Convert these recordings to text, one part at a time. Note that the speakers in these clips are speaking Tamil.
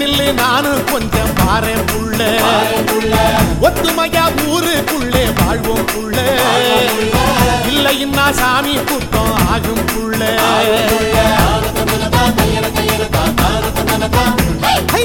நில்லு நானும் கொஞ்சம் பாறேன் புள்ள ஒத்துமையா ஊருக்குள்ளே வாழ்வோம் புள்ள இல்லைன்னா சாமி குத்தம் ஆகும் புள்ள ஹை!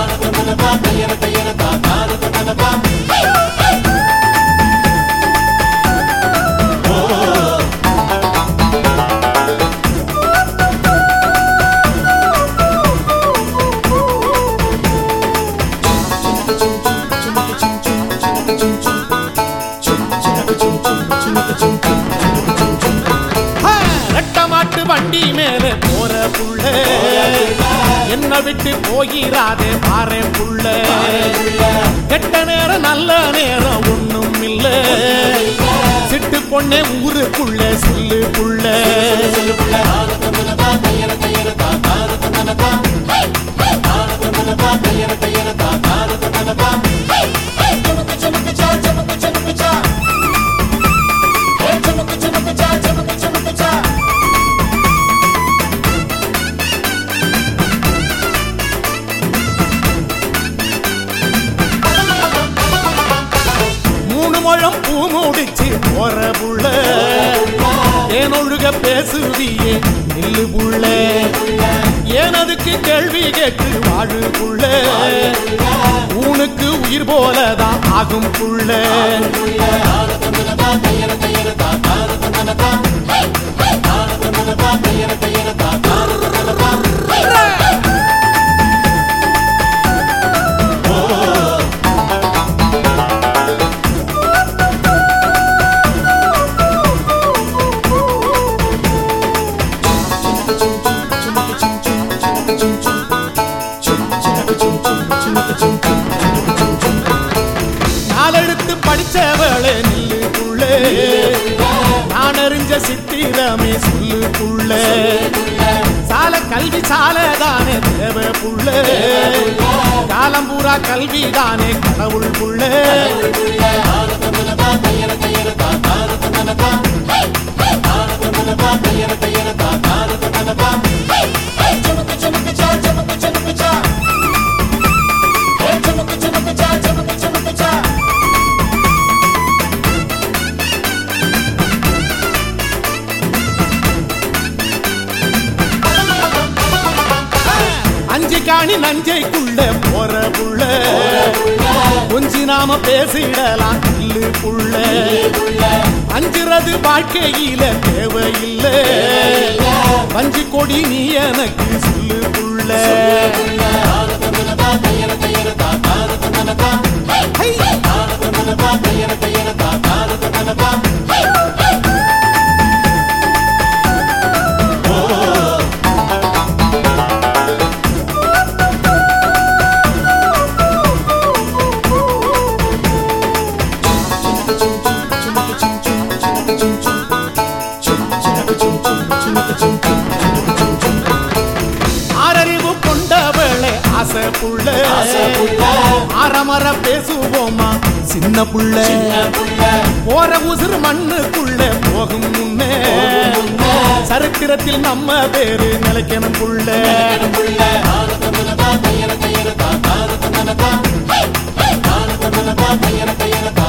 ஹா! ரெட்ட மாட்டு வண்டி மேல போற புள்ள என்ன விட்டு போயிராதே பாரு புள்ள கெட்ட நேரம் நல்ல நேரம் ஒண்ணும் இல்ல சிட்டு பொண்ணே ஊருக்குள்ள சொல்லு புள்ள மூணு முழம் பூ முடிச்சு போற புள்ள ஏனொழுக பேசுவியே நில்லு புள்ள ஏனதுக்கு கேள்வி கேட்டு வாழு புள்ள ஊனுக்கு உயிர் போலதான் ஆகும் புள்ள நாளெடுத்து படிச்சவளே நில்லு புள்ள நான் அறிஞ்ச சித்திரமே சொல்லு புள்ள சால கல்வி சால தானே தேவை புள்ள காலம் பூரா கல்வி தானே கடவுள் புள்ள அஞ்சு காணி நஞ்சைக்குள்ள போற புள்ள கொஞ்சி நாம பேசிடலாம் இல்லு புள்ள அஞ்சுறது வாழ்க்கையில தேவையில்லை வஞ்சி கொடி நீ எனக்கு சொல்லு புள்ள ஹை! ஆறறிவு கொண்டவளே ஆசை புள்ள ஆரமர பேசுவோமா சின்ன புள்ள போற உசுறு மண்ணுக்குள்ள போகும் முன்னே சரித்திரத்தில் நம்ம பேரு நிலைக்கணும் புள்ள புள்ள